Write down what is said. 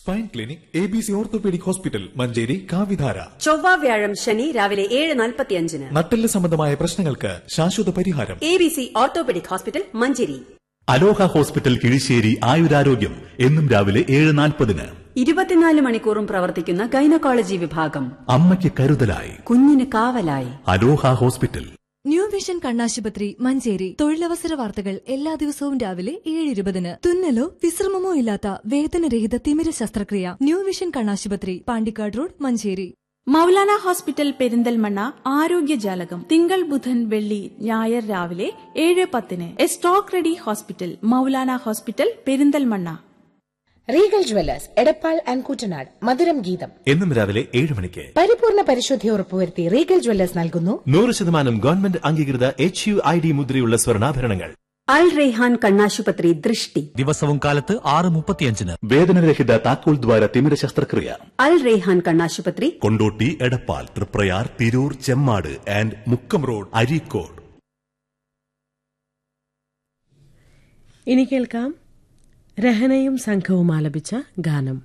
spine clinic A B C orthopaedic hospital Manjeri കാവിധാര ചൊവ്വ വ്യാഴം ശനി രാവിലെ ഏഴ് നാൽപ്പത്തിയഞ്ചിന് നട്ടെല്ല് സംബന്ധമായ പ്രശ്നങ്ങൾക്ക് ശാശ്വത പരിഹാരം A B C orthopaedic hospital Manjeri Aloha hospital Kizhissery ആയുരാരോഗ്യം എന്നും രാവിലെ ഏഴ് നാൽപ്പതിന് ഇരുപത്തിനാല് മണിക്കൂറും പ്രവർത്തിക്കുന്ന ഗൈനക്കോളജി വിഭാഗം അമ്മയ്ക്ക് കരുതലായി കുഞ്ഞിന് കാവലായി അലോഹ ഹോസ്പിറ്റൽ ന്യൂ വിഷൻ കണ്ണാശുപത്രി മഞ്ചേരി തൊഴിലവസര വാർത്തകൾ എല്ലാ ദിവസവും രാവിലെ ഏഴ് ഇരുപതിന് തുന്നലോ വിശ്രമമോ ഇല്ലാത്ത വേദനരഹിത തിമിര ശസ്ത്രക്രിയ ന്യൂ വിഷൻ കണ്ണാശുപത്രി പാണ്ടിക്കാട് റോഡ് മഞ്ചേരി മൗലാന ഹോസ്പിറ്റൽ പെരിന്തൽമണ്ണ ആരോഗ്യജാലകം തിങ്കൾ ബുധൻ വെള്ളി ഞായർ രാവിലെ ഏഴ് പത്തിന് a stock ready hospital Moulana hospital Perinthalmanna Regal jewellers Edappal and Kuttanad Madhuram Geetham എന്നും രാവിലെ ഏഴ് മണിക്ക് പരിപൂർണ പരിശുദ്ധി ഉറപ്പുവരുത്തി റീഗൽ ജ്വല്ലേഴ്സ് നൽകുന്നു നൂറ് ശതമാനം ഗവൺമെന്റ് അംഗീകൃത എച്ച് യു ഐ ഡി മുദ്രയുള്ള സ്വർണ്ണാഭരണങ്ങൾ അൽ റെയ്ഹാൻ കണ്ണാശുപത്രി ദൃഷ്ടി ദിവസവും കാലത്ത് ആറ് മുപ്പത്തിയഞ്ചിന് വേദനരഹിത താക്കോൽ ദ്വാര തിമിര ശസ്ത്രക്രിയ അൽ റെയ്ഹാൻ കണ്ണാശുപത്രി കൊണ്ടോട്ടി എടപ്പാൾ തൃപ്രയാർ തിരൂർ ചെമ്മാട് ആൻഡ് മുക്കം റോഡ് അരീക്കോട് ഇനി കേൾക്കാം രഹനയും സംഘവും ആലപിച്ച ഗാനം